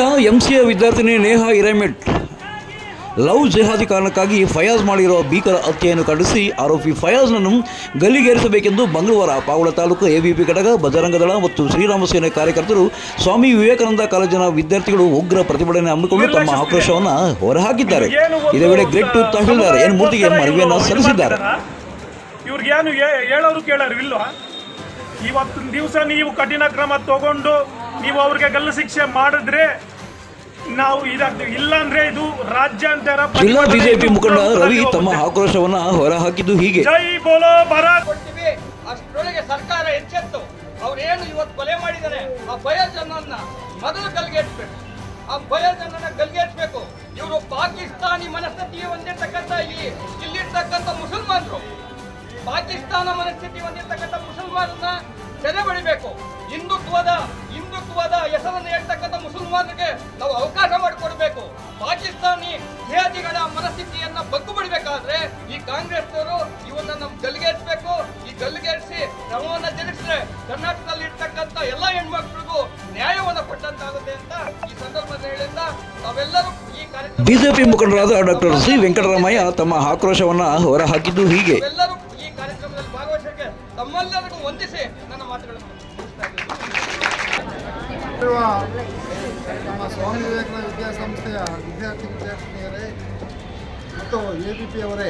MCA ವಿದ್ಯಾರ್ಥಿನಿ Neha Hiremath love ಜೆಹಾದಿ ಕಾರಣಕ್ಕಾಗಿ ಫಯಾಜ್ ಮಾಡಿರುವ ಭೀಕರ ಹತ್ಯೆಯನ್ನು ಖಂಡಿಸಿ ಆರೋಪಿ ಫಯಾಜ್ನನ್ನು ಗಲ್ಲಿಗೇರಿಸಬೇಕೆಂದು ಮಂಗಳವಾರ ಪಾವಳ ತಾಲೂಕು ಎಬಿಪಿ ಘಟಕ ಬಜರಂಗದಳ ಮತ್ತು ಶ್ರೀರಾಮ ಸೇನೆ ಕಾರ್ಯಕರ್ತರು ಸ್ವಾಮಿ ವಿವೇಕಾನಂದ ಕಾಲೇಜಿನ ವಿದ್ಯಾರ್ಥಿಗಳು ಉಗ್ರ ಪ್ರತಿಭಟನೆ ಹಮ್ಮಿಕೊಂಡು ತಮ್ಮ ಆಕ್ರೋಶವನ್ನು ಹೊರಹಾಕಿದ್ದಾರೆ ಇದೇ ವೇಳೆ ಗ್ರೇಟ್ ಟು ತಹಶೀಲ್ದಾರ್ ಎನ್ ಮೂರ್ತಿಗೆ ಮನವಿಯನ್ನು ಸಲ್ಲಿಸಿದ್ದಾರೆ ಇವ್ರಿಗೇನು ಹೇ- ಹೇಳೋರು ಕೇಳೋರು ಇಲ್ವಾ ಇವತ್ತಿನ ದಿವಸ ನೀವು ಕಠಿಣ ಕ್ರಮ ತಗೊಂಡು ನೀವು ಅವ್ರಿಗೆ ಗಲ್ಲು ಶಿಕ್ಷೆ ಮಾಡಿದ್ರೆ ನಾವು ಇದಾಗ್ತೀವಿ ಇಲ್ಲ ಅಂದ್ರೆ ಇದು ರಾಜ್ಯಾಂತರ ಜಿಲ್ಲಾ ಪ್ರತಿಭಟನೆ ಬಿಜೆಪಿ ಇದು ಮುಖಂಡ ಉಗ್ರ ರವಿ ಹೋಗುತ್ತೆ. ತಮ್ಮ ಆಕ್ರೋಶವನ್ನು ಹೊರಹಾಕಿದ್ದು ಹೀಗೆ ಜೈ ಬೋಲೋ ಭಾರತ್ ಕೊಡ್ತೀವಿ ಅಷ್ಟರೊಳಗೆ ಸರ್ಕಾರ ಎಚ್ಚೆತ್ತು ಅವ್ರೇನು ಇವತ್ತು ಕೊಲೆ ಮಾಡಿದ್ದಾರೆ ಆ ಭಯೋಜನನ್ನ ಮೊದಲು ಗಲ್ಗೆಟ್ಬೇಕು ಆ ಭಯೋಜನನ ಗಲ್ಗೆಟ್ಬೇಕು ಇವರು ಪಾಕಿಸ್ತಾನಿ ಮನಸ್ಥಿತಿ ಹೊಂದಿರ್ತಕ್ಕಂಥ ಈ ಇಲ್ಲಿರ್ತಕ್ಕಂಥ ಮುಸಲ್ಮಾನರು ಪಾಕಿಸ್ತಾನ ಮನಸ್ಥಿತಿ ಹೊಂದಿರ್ತಕ್ಕಂಥ ಮುಸಲ್ಮಾನರನ್ನ ಸೆರೆ ಬಳಿಬೇಕು ಹಿಂದುತ್ವದ ಹಿಂದುತ್ವದ ಹೆಸರನ್ನು ಹೇಳ್ತಕ್ಕಂಥ ಮುಸಲ್ಮಾನರಿಗೆ ನಾವು ಅವಕಾಶ ಮಾಡಿಕೊಡ್ಬೇಕು ಪಾಕಿಸ್ತಾನಿ ಜಿಹಾದಿಗಳ ಮನಸ್ಥಿತಿಯನ್ನ ಬಗ್ಗು ಬಿಡಬೇಕಾದ್ರೆ ಈ ಕಾಂಗ್ರೆಸ್ನವರು ಇವನ್ನ ನಮ್ ಗಲ್ಲಿಗೇರಿಸಬೇಕು ಈ ಗಲ್ಲಿಗೇರಿಸಿ ಕ್ರಮವನ್ನ ಜರುಗಿಸಿದ್ರೆ ಕರ್ನಾಟಕದಲ್ಲಿ ಇರ್ತಕ್ಕಂಥ ಎಲ್ಲ ಹೆಣ್ಮಕ್ಳಿಗೂ ನ್ಯಾಯವನ್ನ ಕೊಟ್ಟಂತಾಗುತ್ತೆ ಅಂತ ಈ ಸಂದರ್ಭದಲ್ಲಿ ಹೇಳಿದ ತಾವೆಲ್ಲರೂ ಈ ಕಾರ್ಯಕ್ರಮ ಬಿಜೆಪಿ ಮುಖಂಡರಾದ ಡಾಕ್ಟರ್ ಸಿ ವೆಂಕಟರಾಮಯ್ಯ ತಮ್ಮ ಆಕ್ರೋಶವನ್ನು ಹೊರಹಾಕಿದ್ದು ಹೀಗೆ ಎಲ್ಲರೂ ಈ ಕಾರ್ಯಕ್ರಮದಲ್ಲಿ ಭಾಗವಹಿಸಕ್ಕೆ ತಮ್ಮೆಲ್ಲರಿಗೂ ವಂದಿಸಿ ನನ್ನ ಮಾತುಗಳನ್ನು ಮುಗಿಸ್ತಾ ಇದ್ದೀನಿ. ಇರುವ ನಮ್ಮ ಸ್ವಾಮಿ ವಿವೇಕಾನಂದ ವಿದ್ಯಾಸಂಸ್ಥೆಯ ವಿದ್ಯಾರ್ಥಿ ವಿದ್ಯಾರ್ಥಿನಿಯರೇ ಮತ್ತು ಎ ಬಿ ಪಿ ಅವರೇ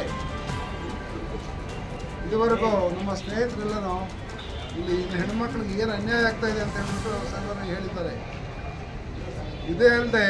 ಇದುವರೆಗೂ ನಮ್ಮ ಸ್ನೇಹಿತರೆಲ್ಲನೂ ಇಲ್ಲಿ ಇಲ್ಲಿ ಹೆಣ್ಮಕ್ಳಿಗೆ ಏನು ಅನ್ಯಾಯ ಆಗ್ತಾ ಇದೆ ಅಂತ ಹೇಳ್ಬಿಟ್ಟು ಸಂಘಟನೆ ಹೇಳಿದ್ದಾರೆ ಇದೇ ಅಲ್ಲದೆ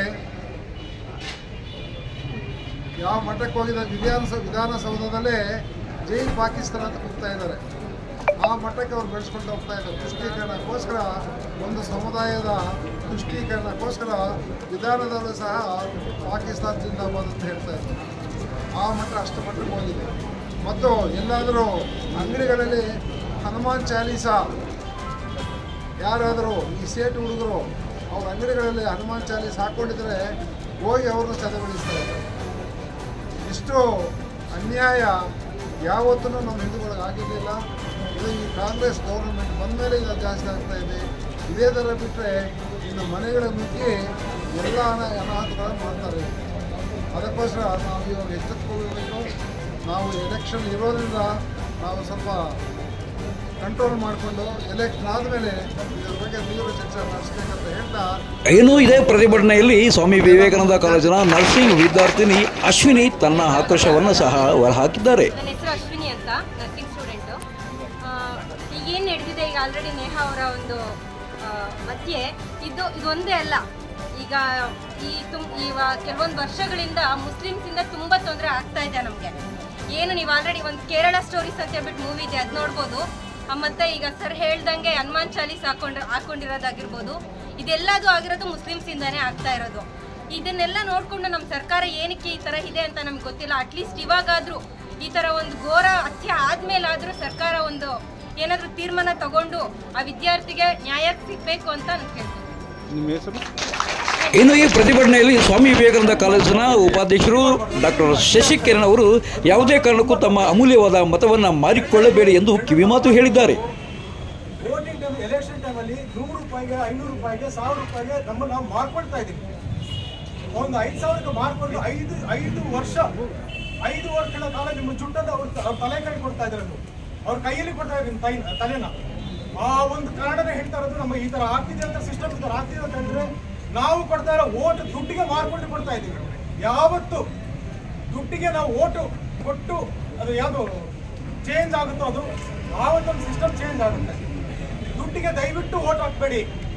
ಯಾವ ಮಠಕ್ಕೆ ಹೋಗಿದ ವಿಧಾನಸ ವಿಧಾನಸೌಧದಲ್ಲೇ ಜೈ ಪಾಕಿಸ್ತಾನ ಅಂತ ಕೂಗ್ತಾ ಇದ್ದಾರೆ ಆ ಮಟ್ಟಕ್ಕೆ ಅವ್ರು ಬೆಳೆಸ್ಕೊಂಡು ಹೋಗ್ತಾ ಇದ್ದಾರೆ ತುಷ್ಟೀಕರಣಕ್ಕೋಸ್ಕರ ಒಂದು ಸಮುದಾಯದ ತುಷ್ಟೀಕರಣಕ್ಕೋಸ್ಕರ ವಿಧಾನದಲ್ಲೂ ಸಹ ಪಾಕಿಸ್ತಾನ ಜಿಂದಾಬಾದ್ ಅಂತ ಹೇಳ್ತಾ ಇದ್ದಾರೆ ಆ ಮಟ್ಟ ಅಷ್ಟು ಮಟ್ಟಕ್ಕೆ ಹೋಗಿದೆ ಮತ್ತು ಎಲ್ಲಾದರೂ ಅಂಗಡಿಗಳಲ್ಲಿ ಹನುಮಾನ್ ಚಾಲೀಸ ಯಾರಾದರೂ ಈ ಸೇಟ್ ಹುಡುಗರು ಅವ್ರ ಅಂಗಡಿಗಳಲ್ಲಿ ಹನುಮಾನ್ ಚಾಲೀಸ್ ಹಾಕ್ಕೊಂಡಿದ್ರೆ ಹೋಗಿ ಅವ್ರನ್ನ ಸದೆಬಡಿಸ್ತಾರೆ ಇಷ್ಟು ಅನ್ಯಾಯ ಯಾವತ್ತೂ ನಮ್ಮ ಹಿಂದೂಗಳಿಗೆ ಆಗಿರಲಿಲ್ಲ ಇದು ಈ ಕಾಂಗ್ರೆಸ್ ಗೌರ್ಮೆಂಟ್ ಬಂದ ಮೇಲೆ ಇದು ಜಾಸ್ತಿ ಆಗ್ತಾ ಇದೆ ಇದೇ ಥರ ಬಿಟ್ಟರೆ ಇನ್ನು ಮನೆಗಳ ನುಗ್ಗಿ ಎಲ್ಲ ಅನ ಅನಾಹುತಗಳನ್ನು ಮಾಡ್ತಾರೆ ಅದಕ್ಕೋಸ್ಕರ ನಾವು ಇವಾಗ ಎಚ್ಚೆತ್ಕೊಳ್ಬೇಕು ನಾವು ಎಲೆಕ್ಷನ್ ಇರೋದ್ರಿಂದ ನಾವು ಸ್ವಲ್ಪ ಕಂಟ್ರೋಲ್ ಮಾಡಿಕೊಂಡು ಎಲೆಕ್ಷನ್ ಆದಮೇಲೆ ಇದ್ರ ಬಗ್ಗೆ ತೀವ್ರ ಚರ್ಚೆ ನಡೆಸಬೇಕಂತ ಹೇಳ್ತಾ ಏನು ಇದೇ ಪ್ರತಿಭಟನೆಯಲ್ಲಿ ಸ್ವಾಮಿ ವಿವೇಕಾನಂದ ಕಾಲೇಜಿನ ನರ್ಸಿಂಗ್ ವಿದ್ಯಾರ್ಥಿನಿ ಅಶ್ವಿನಿ ತನ್ನ ಆಕ್ರೋಶವನ್ನು ಸಹ ಹೊರಹಾಕಿದ್ದಾರೆ ನನ್ನ ಹೆಸರು ಅಶ್ವಿನಿ ಅಂತ ನರ್ಸಿಂಗ್ ಸ್ಟೂಡೆಂಟು ಈಗೇನು ನಡೆದಿದೆ ಈಗ ಆಲ್ರೆಡಿ ನೇಹಾ ಅವರ ಒಂದು ಆ, ಹತ್ಯೆ ಇದು ಇದೊಂದೇ ಅಲ್ಲ ಈಗ ಈ ತುಮ್ ಇವ ಕೆಲವೊಂದು ವರ್ಷಗಳಿಂದ ಮುಸ್ಲಿಮ್ಸಿಂದ ತುಂಬ ತೊಂದರೆ ಆಗ್ತಾ ಇದೆ ನಮಗೆ ಏನು ನೀವು ಆಲ್ರೆಡಿ ಒಂದು ಕೇರಳ ಸ್ಟೋರೀಸ್ ಅಂತ ಹೇಳ್ಬಿಟ್ಟು ಮೂವಿ ಇದೆ ಅದು ನೋಡ್ಬೋದು ಆ, ಮತ್ತೆ ಈಗ ಸರ್ ಹೇಳ್ದಂಗೆ ಹನುಮಾನ್ ಚಾಲೀಸ್ ಹಾಕೊಂಡು ಹಾಕೊಂಡಿರೋದಾಗಿರ್ಬೋದು ಇದೆಲ್ಲದು ಆಗಿರೋದು ಮುಸ್ಲಿಮ್ಸಿಂದಾನೇ ಆಗ್ತಾ ಇರೋದು ಇದನ್ನೆಲ್ಲ ನೋಡ್ಕೊಂಡು ನಮ್ಮ ಸರ್ಕಾರ ಏನಕ್ಕೆ ಈ ಥರ ಇದೆ ಅಂತ ನಮ್ಗೆ ಗೊತ್ತಿಲ್ಲ ಅಟ್ಲೀಸ್ಟ್ ಇವಾಗಾದರೂ ಈ ಥರ ಒಂದು ಘೋರ ಹತ್ಯೆ ಆದ್ಮೇಲಾದರೂ ಸರ್ಕಾರ ಒಂದು ಏನಾದರೂ ತೀರ್ಮಾನ ತಗೊಂಡು ಆ ವಿದ್ಯಾರ್ಥಿಗೆ ನ್ಯಾಯ ಸಿಗಬೇಕು ಅಂತ ನಾನು ಕೇಳ್ತೀನಿ ಇನ್ನು ಈ ಪ್ರತಿಭಟನೆಯಲ್ಲಿ ಸ್ವಾಮಿ ವಿವೇಕಾನಂದ ಕಾಲೇಜಿನ ಉಪಾಧ್ಯಕ್ಷರು ಡಾಕ್ಟರ್ ಶಶಿಕಿರಣ್ ಅವರು ಯಾವುದೇ ಕಾರಣಕ್ಕೂ ತಮ್ಮ ಅಮೂಲ್ಯವಾದ ಮತವನ್ನು ಮಾರಿಕೊಳ್ಳಬೇಡಿ ಎಂದು ಕಿವಿಮಾತು ಹೇಳಿದ್ದಾರೆ ವೋಟಿಂಗ್ ಟೈಮ್ ಎಲೆಕ್ಷನ್ ಟೈಮಲ್ಲಿ ನೂರು ರೂಪಾಯಿಗೆ ಐನೂರು ರೂಪಾಯಿಗೆ ಸಾವಿರ ರೂಪಾಯಿಗೆ ನಮ್ಮನ್ನು ನಾವು ಮಾರ್ಕೊಳ್ತಾ ಇದ್ದೀವಿ ಒಂದು ಐದು ಸಾವಿರಕ್ಕೆ ಮಾರ್ಕೊಂಡು ಐದು ಐದು ವರ್ಷ ಐದು ವರ್ಷಗಳ ಕಾಲ ನಿಮ್ಮ ಜುಟ್ಟನ್ನು ಅವ್ರ ಅವ್ರ ತಲೆ ಕೈ ಕೊಡ್ತಾ ಇದ್ದಾರೆ ಅವ್ರ ಕೈಯಲ್ಲಿ ಕೊಡ್ತಾ ಇದ್ದಾರೆ ನಿಮ್ಮ ತೈ ತಲೆನ ಆ ಒಂದು ಕಾರಣನೇ ಹೇಳ್ತಾ ಇರೋದು ನಮ್ಮ ಈ ತರ ಆಗ್ತಿದೆ ಅಂತ ಸಿಸ್ಟಮ್ ಈ ತರ ಆಗ್ತಿದೆ ಅಂತ ಹೇಳಿದ್ರೆ ನಾವು ಕೊಡ್ತಾ ಇರೋ ಓಟ್ ದುಡ್ಡಿಗೆ ಮಾರ್ಕೊಂಡು ಕೊಡ್ತಾ ಇದ್ದೀವಿ ಯಾವತ್ತು ದುಡ್ಡಿಗೆ ನಾವು ಓಟು ಕೊಟ್ಟು ಅದು ಯಾವುದು ಚೇಂಜ್ ಆಗುತ್ತೋ ಅದು ಆವತ್ತೊಂದು ಸಿಸ್ಟಮ್ ಚೇಂಜ್ ಆಗುತ್ತೆ ದುಡ್ಡಿಗೆ ದಯವಿಟ್ಟು ಓಟ್ ಹಾಕ್ಬೇಡಿ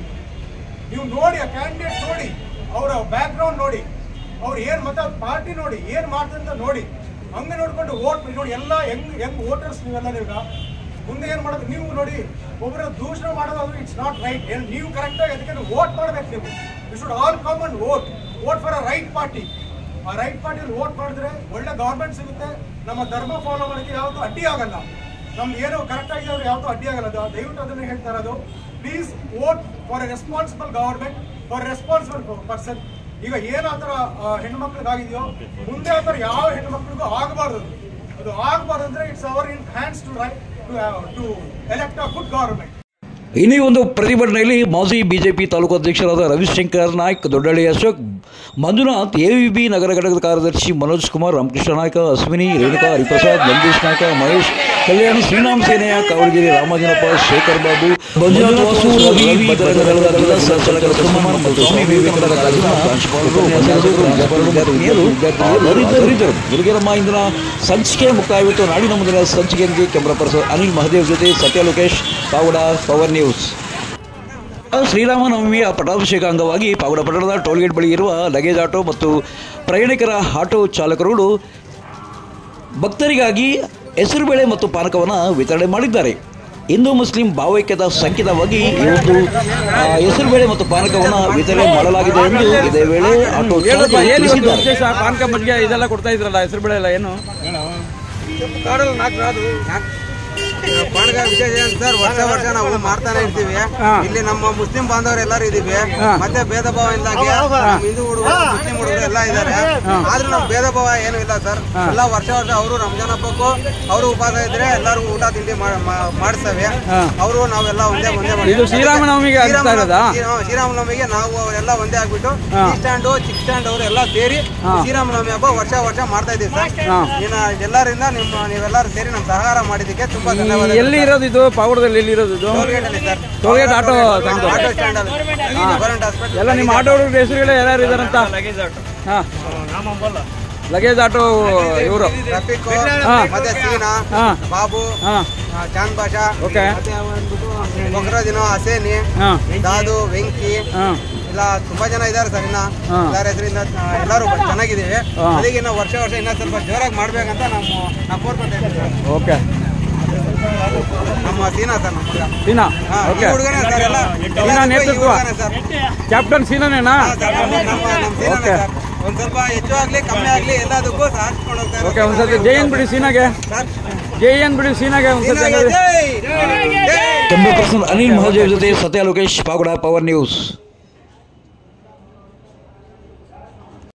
ನೀವು ನೋಡಿ ಆ ಕ್ಯಾಂಡಿಡೇಟ್ ನೋಡಿ ಅವರ ಬ್ಯಾಕ್ ಗ್ರೌಂಡ್ ನೋಡಿ ಅವ್ರು ಏನ್ ಮತ್ತೆ ಪಾರ್ಟಿ ನೋಡಿ ಏನ್ ಮಾಡ್ತಾರೆ ಅಂತ ನೋಡಿ ಹಂಗೆ ನೋಡ್ಕೊಂಡು ಓಟ್ ನೋಡಿ ಎಲ್ಲ ಹೆಂಗ್ ಹೆಂಗ್ ವೋಟರ್ಸ್ ನೀವೆಲ್ಲ ನೀವೀಗ ಮುಂದೆ ಏನ್ ಮಾಡೋದು ನೀವು ನೋಡಿ ಒಬ್ಬರ ದೂಷಣೆ ಮಾಡೋದು ಇಟ್ಸ್ ನಾಟ್ ರೈಟ್ ಏನ್ ನೀವು ಕರೆಕ್ಟ್ ಆಗಿ ಅದಕ್ಕೆ ವೋಟ್ ಮಾಡ್ಬೇಕು ನೀವು you should all come and vote vote for a right party ಆ ರೈಟ್ ಪಾರ್ಟಿಯಲ್ಲಿ ವೋಟ್ ಮಾಡಿದ್ರೆ ಒಳ್ಳೆ ಗೌರ್ಮೆಂಟ್ ಸಿಗುತ್ತೆ ನಮ್ಮ ಧರ್ಮ ಫಾಲೋ ಮಾಡೋಕ್ಕೆ ಯಾವುದು ಅಡ್ಡಿ ಆಗಲ್ಲ ನಮ್ದು ಏನು ಕರೆಕ್ಟ್ ಆಗಿ ಅವ್ರು ಯಾವುದು ಅಡ್ಡಿ ಆಗಲ್ಲ ಅದು ದಯವಿಟ್ಟು ಅದನ್ನ ಹೇಳ್ತಾ ಇರೋದು please vote for a responsible government for responsible person ಈಗ ಏನು ಆ ಥರ ಹೆಣ್ಮಕ್ಳಿಗಾಗಿದೆಯೋ ಮುಂದೆ ಆ ಥರ ಯಾವ ಹೆಣ್ಮಕ್ಳಿಗೂ ಆಗಬಾರ್ದು ಅದು. ಅದು ಆಗಬಾರ್ದು ಅಂದ್ರೆ it's our in hands to right to to elect a good government ಇನ್ನು ಈ ಒಂದು ಪ್ರತಿಭಟನೆಯಲ್ಲಿ ಮಾಜಿ ಬಿಜೆಪಿ ತಾಲೂಕು ಅಧ್ಯಕ್ಷರಾದ ರವಿಶಂಕರ್ ನಾಯ್ಕ್ ದೊಡ್ಡಳ್ಳಿ ಅಶೋಕ್ ಮಂಜುನಾಥ್ ಎವಿಬಿ ನಗರ ಘಟಕದ ಕಾರ್ಯದರ್ಶಿ ಮನೋಜ್ ಕುಮಾರ್ ರಾಮಕೃಷ್ಣ ನಾಯ್ಕ ಅಶ್ವಿನಿ ರೇಣುಕಾ ಹರಿಪ್ರಸಾದ್ ನಂದೀಶ್ ನಾಯ್ಕ ಮಹೇಶ್ ಕಲ್ಯಾಣ ಶ್ರೀರಾಮ್ ಸೇನೆಯ ಕಾವಲಗಿರಿ ರಾಮಾಜನಪ್ಪ ಶೇಖರ್ ಬಾಬು ಮಂಜುನಾಥ್ ವಾಸು ರವಿ ಬಜರಂಗ ದಳದ ಜಿಲ್ಲಾ ಸಂಚಾಲಕ ಕುಮಾರ್ ಮತ್ತು ಸ್ವಾಮಿ ವಿವೇಕಾನಂದ ಕಾಲೇಜಿನ ಪ್ರಾಂಶುಪಾಲರು ಉಪನ್ಯಾಸಕರು ಪ್ರಾಧ್ಯಾಪಕರು, ವಿದ್ಯಾರ್ಥಿನಿಯರು ವಿದ್ಯಾರ್ಥಿನಿಯರು ಇದ್ದರು ಗಿರಿಗೆರಮ್ಮ ಇಂದಿನ ಸಂಚಿಕೆ ಮುಕ್ತಾಯವಿತ್ತು ನಾಡಿನ ಮುಂದಿನ ಸಂಚಿಕೆಗೆ ಕ್ಯಾಮ್ರಾ ಪರ್ಸನ್ ಅನಿಲ್ ಮಹದೇವ್ ಜೊತೆ ಸತ್ಯ ಲೋಕೇಶ್ ಪಾವಡ ಪವರ್ ನ್ಯೂಸ್ ಶ್ರೀರಾಮನವಮಿಯ ಪಟ್ಟಾಭಿಷೇಕ ಅಂಗವಾಗಿ ಪಾವಡ ಪಟ್ಟಣದ ಟೋಲ್ಗೇಟ್ ಬಳಿ ಇರುವ ಲಗೇಜ್ ಆಟೋ ಮತ್ತು ಪ್ರಯಾಣಿಕರ ಆಟೋ ಚಾಲಕರುಗಳು ಭಕ್ತರಿಗಾಗಿ ಹೆಸರುಬೇಳೆ ಮತ್ತು ಪಾನಕವನ್ನು ವಿತರಣೆ ಮಾಡಿದ್ದಾರೆ ಹಿಂದೂ ಮುಸ್ಲಿಂ ಭಾವೈಕ್ಯದ ಸಂಕೇತವಾಗಿ ಇವತ್ತು ಆ, ಹೆಸರುಬೇಳೆ ಮತ್ತು ಪಾನಕವನ್ನು ವಿತರಣೆ ಮಾಡಲಾಗಿದೆ ಎಂದು ಇದೇ ವೇಳೆ ಆಟೋ ಚಾಲಕರು ತಿಳಿಸಿದ್ದಾರೆ ವಿಶೇಷ ಪಾನಕ ಮಜ್ಜಿಗೆ ಇದೆಲ್ಲ ಕೊಡ್ತಾ ಇದ್ರಲ್ಲ ಹೆಸರು ಬೇಳೆ ಎಲ್ಲ ಏನು ಪಾನಕ ವಿಶೇಷ ಏನ್ ಸರ್ ವರ್ಷ ವರ್ಷ ನಾವು ಮಾಡ್ತಾನೆ ಇರ್ತೀವಿ ಇಲ್ಲಿ ನಮ್ಮ ಮುಸ್ಲಿಂ ಬಾಂಧವರು ಎಲ್ಲರೂ ಇದೀವಿ ಮತ್ತೆ ಭೇದ ಭಾವ ಇಲ್ದಂಗೆ ನಮ್ಮ ಹಿಂದೂ ಹುಡುಗರು ಮುಸ್ಲಿಂ ಹುಡುಗರು ಎಲ್ಲ ಇದ್ದಾರೆ ಆದ್ರೂ ನಮ್ ಭೇದ ಭಾವ ಏನು ಇಲ್ಲ ಸರ್ ಎಲ್ಲ ವರ್ಷ ವರ್ಷ ಅವರು ರಂಜಾನ್ ಹಬ್ಬಕ್ಕೂ ಅವರು ಉಪವಾಸ ಇದ್ರೆ ಎಲ್ಲರೂ ಊಟ ತಿಂಡಿ ಮಾಡ್- ಮಾ- ಮಾಡಿಸ್ತೇವೆ ಅವರು ನಾವೆಲ್ಲ ಒಂದೇ ಒಂದೇ ಮಾಡಿ- ಇದು ಶ್ರೀರಾಮನವಮಿಗೆ ಆಗ್ತಾ ಶ್ರೀರಾಮನ- ಇರೋದಾ? ಶ್ರೀ- ಶ್ರೀರಾಮನವಮಿಗೆ ನಾವು ಅವರೆಲ್ಲ ಒಂದೇ ಆಗ್ಬಿಟ್ಟು ಈ ಸ್ಟ್ಯಾಂಡು ಚಿಕ್ಕ ಸ್ಟ್ಯಾಂಡ್ ಅವರು ಎಲ್ಲ ಸೇರಿ ಶ್ರೀರಾಮನವಮಿ ಹಬ್ಬ ವರ್ಷ ವರ್ಷ ಮಾಡ್ತಾ ಇದೀವಿ ಸರ್ ಇನ್ನ ಎಲ್ಲರಿಂದ ನಿಮ್ಮ ನೀವೆಲ್ಲರೂ ಸೇರಿ ನಮ್ ಸಹಕಾರ ಮಾಡಿದ್ದಕ್ಕೆ ತುಂಬಾ ಧನ್ಯವಾದ ಎಲ್ಲಿ ಇರೋದು ಇದು ಪಾವಡದಲ್ಲಿ ಎಲ್ಲಿ ಇರೋದು ಇದು ಟೋಲ್ಗೇಟಲ್ಲಿ ಸರ್ ಟೋಲ್ಗೇಟ್ ಆಟೋ ಸಂಘ. ಆಟೋ ಸ್ಟ್ಯಾಂಡ್ ಅಲ್ಲಿ ಗವರ್ಮೆಂಟ್ ಹಾಸ್ಪಿಟಲ್ ಎಲ್ಲ ನಿಮ್ಮ ಆಟೋ ಹುಡುಗರ ಹೆಸರುಗಳು ಯಾರ್ಯಾರು ಇದಾರಂತ ಹಾ ಲಗೇಜ್ ಆಟೋ ಇವರು ರಫೀಕ್ ಹಾ. ಮತ್ತೆ ಸೀನಾ ಹಾ. ಬಾಬು ಹಾ ಆ, ಚಾಂದ್ ಬಾಷಾ ಓಕೆ ಮತ್ತೆ ಬಂದ್ಬಿಟ್ಟು ಮೊಗ್ರದಿನ ಹಸೇನಿ ಹಾ ದಾದು ವೆಂಕಿ ಹಾ ಇಲ್ಲ ತುಂಬಾ ಜನ ಇದಾರೆ ಸರ್ ಇನ್ನ ಹಾ. ಎಲ್ಲರ ಹೆಸರಿಂದ ಎಲ್ಲರೂ ಚೆನ್ನಾಗಿದ್ದೀವಿ ಹಾ. ಅದಕ್ಕೆ ನಾವು ವರ್ಷ ವರ್ಷ ಇನ್ನ ಸ್ವಲ್ಪ ಜೋರಾಗಿ ಮಾಡ್ಬೇಕಂತ ನಮ್ಮ ನಾವು ಕೋರ್ಕೊಂತ ಇದ್ದೀವಿ ಸರ್ ಓಕೆ ನಮ್ಮ ಸೀನಾ ಸರ್ ನಮ್ಮ ಹುಡುಗ ಸೀನಾ ಹಾ, ಈ ಓಕೆ ಹುಡುಗನೇ ಸರ್ ಎಲ್ಲ ಸೀನಾ ಎಲ್ಲದಕ್ಕೂ ಈ ನೇತೃತ್ವ ಹುಡುಗನೇ ಸರ್ ಕ್ಯಾಪ್ಟನ್ ಸೀನಾನೇನಾ ಹಾ, ಸರ್, ನಮ್ಮ ನಮ್ಮ ನಮ್ಮ ಸೀನಾನೇ ಓಕೆ. ಸರ್ ಒಂದ್ ಸ್ವಲ್ಪ ಹೆಚ್ಚು ಆಗ್ಲಿ ಕಮ್ಮಿ ಆಗ್ಲಿ ಎಲ್ಲದಕ್ಕೂ ಸಾಧಿಸ್ಕೊಂಡು ಹೋಗ್ತಾ ಓಕೆ ಇರೋದು ಒಂದ್ಸತಿ ಜೈ ಏನ್ ಬಿಡಿ ಸೀನಾಗೆ ಸರ್ ಜೈ ಏನ್ ಬಿಡಿ ಸೀನಾಗೆ ಒಂದ್ಸತಿ ಸೀನಾಗೆ ಹಂಗಾದ್ರೆ. ಜೈ! ಜೈ! ಕ್ಯಾಮ್ರಾ ಪರ್ಸನ್ ಅನಿಲ್ ಮಹದೇವ್ ಜೊತೆ ಸತ್ಯ ಲೋಕೇಶ್ ಪಾವಡ ಪವರ್ ನ್ಯೂಸ್